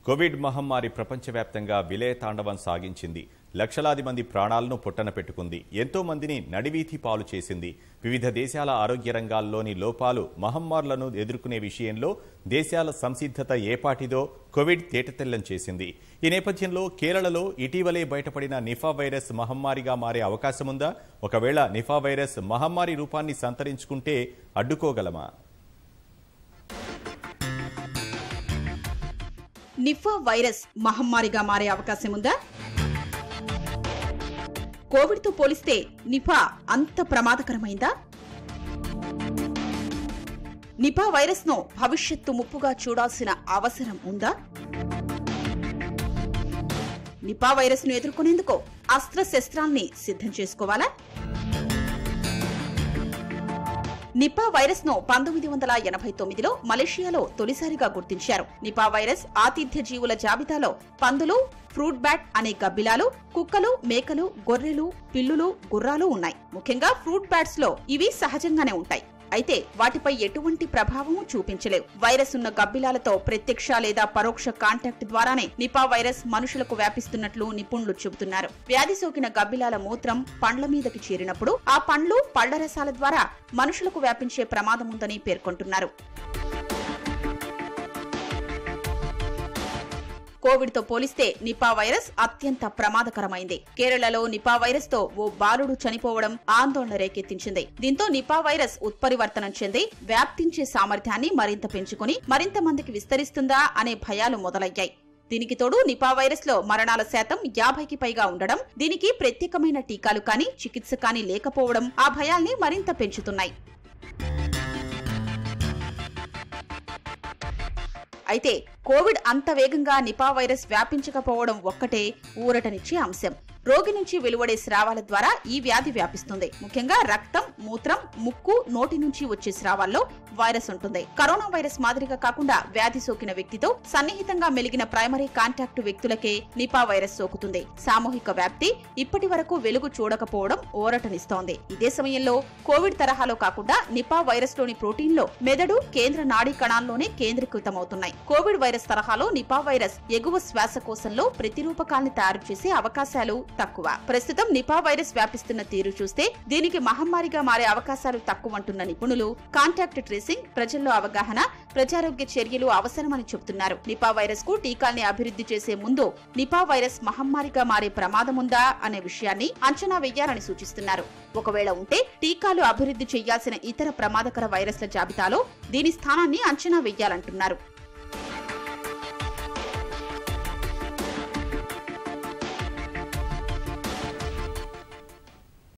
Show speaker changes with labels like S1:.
S1: Covid మహమ్మారి ప్రపంచవ్యాప్తంగా విలయతాండవం సాగించింది లక్షలాది మంది ప్రాణాలను పొట్టన పెట్టుకుంది ఎంతో మందిని నడివీధి పాలు చేసింది వివిధ దేశాల ఆరోగ్య రంగాల్లోని లోపాలు మహమ్మారులను ఎదుర్కొనే విషయంలో దేశాల సంసిద్ధత ఏపాటిదో కోవిడ్ తేటతెల్లం చేసింది ఈ నేపథ్యంలో కేరళలో ఇటీవలే బయటపడిన నిఫా వైరస్ మహమ్మారిగా మారే అవకాశముందా ఒకవేళ నిఫా వైరస్ మహమ్మారి రూపాన్ని సంతరించుకుంటే అడ్డుకోగలమా
S2: నిఫా వైరస్ మహమ్మారిగా మారే అవకాశం ఉందా కోవిడ్తో పోలిస్తే నిఫా అంత ప్రమాదకరమైందా నిపా వైరస్ ను భవిష్యత్తు ముప్పుగా చూడాల్సిన అవసరం ఉందా నిపా వైరస్ ను ఎదుర్కొనేందుకు అస్త్రశస్త్రాల్ని సిద్ధం చేసుకోవాలా నిపా వైరస్ ను పంతొమ్మిది వందల ఎనభై తొమ్మిదిలో మలేషియాలో తొలిసారిగా గుర్తించారు నిపా వైరస్ ఆతిథ్య జీవుల జాబితాలో పందులు ఫ్రూట్ బ్యాట్ అనే గబ్బిలాలు కుక్కలు మేకలు గొర్రెలు పిల్లులు గుర్రాలు ఉన్నాయి ముఖ్యంగా ఫ్రూట్ బ్యాట్స్ లో ఇవి సహజంగానే ఉంటాయి అయితే వాటిపై ఎటువంటి ప్రభావము చూపించలేవు వైరస్ ఉన్న గబ్బిలాలతో ప్రత్యక్ష లేదా పరోక్ష కాంటాక్ట్ ద్వారానే నిపా వైరస్ మనుషులకు వ్యాపిస్తున్నట్లు నిపుణులు చెబుతున్నారు వ్యాధి సోకిన గబ్బిలాల మూత్రం పండ్ల మీదకి చేరినప్పుడు ఆ పండ్లు పళ్ల రసాల ద్వారా మనుషులకు వ్యాపించే ప్రమాదం ఉందని పేర్కొంటున్నారు కోవిడ్ తో పోలిస్తే నిపా వైరస్ అత్యంత ప్రమాదకరమైంది కేరళలో నిపా వైరస్ తో ఓ బాలుడు చనిపోవడం ఆందోళన రేకెత్తించింది దీంతో నిపా వైరస్ ఉత్పరివర్తనం చెంది వ్యాప్తించే సామర్థ్యాన్ని మరింత పెంచుకుని మరింత మందికి విస్తరిస్తుందా అనే భయాలు మొదలయ్యాయి దీనికి తోడు నిపా వైరస్ లో మరణాల శాతం యాభైకి పైగా ఉండడం దీనికి ప్రత్యేకమైన టీకాలు కానీ చికిత్స కానీ లేకపోవడం ఆ భయాల్ని మరింత పెంచుతున్నాయి అయితే కోవిడ్ అంత వేగంగా నిపా వైరస్ వ్యాపించకపోవడం ఒక్కటే ఊరటనిచ్చే అంశం రోగి నుంచి వెలువడే స్రావాల ద్వారా ఈ వ్యాధి వ్యాపిస్తుంది ముఖ్యంగా రక్తం మూత్రం ముక్కు నోటి నుంచి వచ్చే స్రావాల్లో వైరస్ ఉంటుంది కరోనా వైరస్ మాదిరిగా కాకుండా వ్యాధి సోకిన వ్యక్తితో సన్నిహితంగా మెలిగిన ప్రైమరీ కాంటాక్ట్ వ్యక్తులకే నిపా వైరస్ సోకుతుంది సామూహిక వ్యాప్తి ఇప్పటి వరకు వెలుగు చూడకపోవడం ఓరటనిస్తోంది ఇదే సమయంలో కోవిడ్ తరహాలో కాకుండా నిపా వైరస్ లోని ప్రోటీన్లో మెదడు కేంద్ర నాడీ కణాల్లోనే కేంద్రీకృతమవుతున్నాయి కోవిడ్ వైరస్ తరహాలో నిపా వైరస్ ఎగువ శ్వాసకోశంలో ప్రతిరూపకాల్ని తయారు చేసే అవకాశాలు తక్కువ ప్రస్తుతం నిపా వైరస్ వ్యాపిస్తున్న తీరు చూస్తే దీనికి మహమ్మారిగా మారే అవకాశాలు తక్కువంటున్న నిపుణులు కాంటాక్ట్ ట్రేసింగ్ ప్రజల్లో అవగాహన ప్రజారోగ్య చర్యలు అవసరమని చెబుతున్నారు నిపా వైరస్ కు టీకాల్ని అభివృద్ధి చేసే ముందు నిపా వైరస్ మహమ్మారిగా మారే ప్రమాదముందా అనే విషయాన్ని అంచనా వెయ్యాలని సూచిస్తున్నారు ఒకవేళ ఉంటే టీకాలు అభివృద్ధి చేయాల్సిన ఇతర ప్రమాదకర వైరస్ల జాబితాలో దీని స్థానాన్ని అంచనా వెయ్యాలంటున్నారు